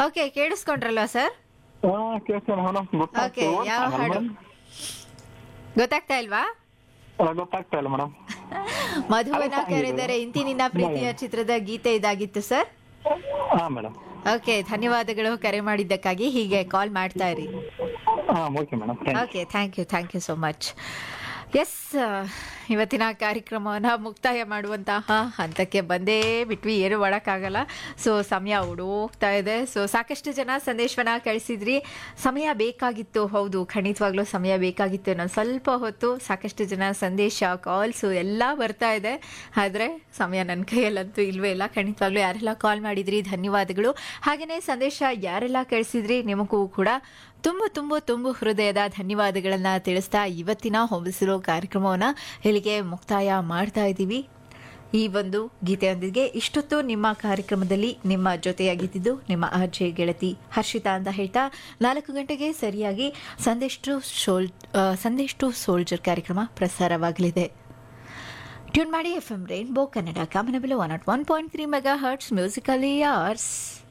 okay ಕೇಳಿಸ್ಕೊಂಡ್ರಲ್ವಾ sir ಹಾ ಕೇಳ್ತೇನೆ madam okay ಯಾವ ಹಾಡು ಗೊತ್ತಾಗ್ತಾ ಇಲ್ವಾ ಗೊತ್ತಾಗ್ತಾ ಇಲ್ಲ ಮೇಡಮ್ ಮಧುವನ ಕರೆದರೆ ಇಂತಿ ನಿನ್ನ ಪ್ರೀತಿಯ ಚಿತ್ರದ ಗೀತೆ ಇದಾಗಿತ್ತು ಸರ್ ಹಾ ಮೇಡಮ್ ಓಕೆ ಧನ್ಯವಾದಗಳು ಕರೆ ಮಾಡಿದ್ದಕ್ಕಾಗಿ ಹೀಗೆ ಕಾಲ್ ಮಾಡ್ತಾ ಇರಿ ಹಾ okay madam thank okay thank you thank you so much yes ಇವತ್ತಿನ ಕಾರ್ಯಕ್ರಮವನ್ನು ಮುಕ್ತಾಯ ಮಾಡುವಂತಹ ಹಂತಕ್ಕೆ ಬಂದೇ ಬಿಟ್ವಿ ಏನು ಮಾಡೋಕ್ಕಾಗಲ್ಲ ಸೊ ಸಮಯ ಓಡೋಗ್ತಾ ಇದೆ ಸೊ ಸಾಕಷ್ಟು ಜನ ಸಂದೇಶವನ್ನ ಕಳಿಸಿದ್ರಿ ಸಮಯ ಬೇಕಾಗಿತ್ತು ಹೌದು ಖಂಡಿತವಾಗ್ಲೂ ಸಮಯ ಬೇಕಾಗಿತ್ತು ನಾನು ಸ್ವಲ್ಪ ಹೊತ್ತು ಸಾಕಷ್ಟು ಜನ ಸಂದೇಶ ಕಾಲ್ಸು ಎಲ್ಲ ಬರ್ತಾ ಇದೆ ಆದರೆ ಸಮಯ ನನ್ನ ಕೈಯಲ್ಲಂತೂ ಇಲ್ವೇ ಇಲ್ಲ ಖಂಡಿತವಾಗ್ಲೂ ಯಾರೆಲ್ಲ ಕಾಲ್ ಮಾಡಿದ್ರಿ ಧನ್ಯವಾದಗಳು ಹಾಗೆಯೇ ಸಂದೇಶ ಯಾರೆಲ್ಲ ಕಳಿಸಿದ್ರಿ ನಿಮಗೂ ಕೂಡ ತುಂಬ ತುಂಬ ತುಂಬ ಹೃದಯದ ಧನ್ಯವಾದಗಳನ್ನ ತಿಳಿಸ್ತಾ ಇವತ್ತಿನ ಹೊಂಬಿಸಿರೋ ಕಾರ್ಯಕ್ರಮವನ್ನ ಇಲ್ಲಿಗೆ ಮುಕ್ತಾಯ ಮಾಡ್ತಾ ಇದ್ದೀವಿ ಈ ಒಂದು ಗೀತೆಯೊಂದಿಗೆ ಇಷ್ಟೊತ್ತು ನಿಮ್ಮ ಕಾರ್ಯಕ್ರಮದಲ್ಲಿ ನಿಮ್ಮ ಜೊತೆಯಾಗಿದ್ದು ನಿಮ್ಮ ಆರ್ಜೆ ಗೆಳತಿ ಹರ್ಷಿತಾ ಅಂತ ಹೇಳ್ತಾ ನಾಲ್ಕು ಗಂಟೆಗೆ ಸರಿಯಾಗಿ ಸಂದೇಷ್ಟು ಶೋಲ್ ಆ, ಸಂದೇಷ್ಟು ಸೋಲ್ಜರ್ ಕಾರ್ಯಕ್ರಮ ಪ್ರಸಾರವಾಗಲಿದೆ ಟ್ಯೂನ್ ಮಾಡಿ ಎಫ್ ಎಂ ರೈನ್ಬೋ ಕನ್ನಡ ಕಾಮನಬಿಲು one nought one point three mega hertz musically ಯಾರ್ಸ್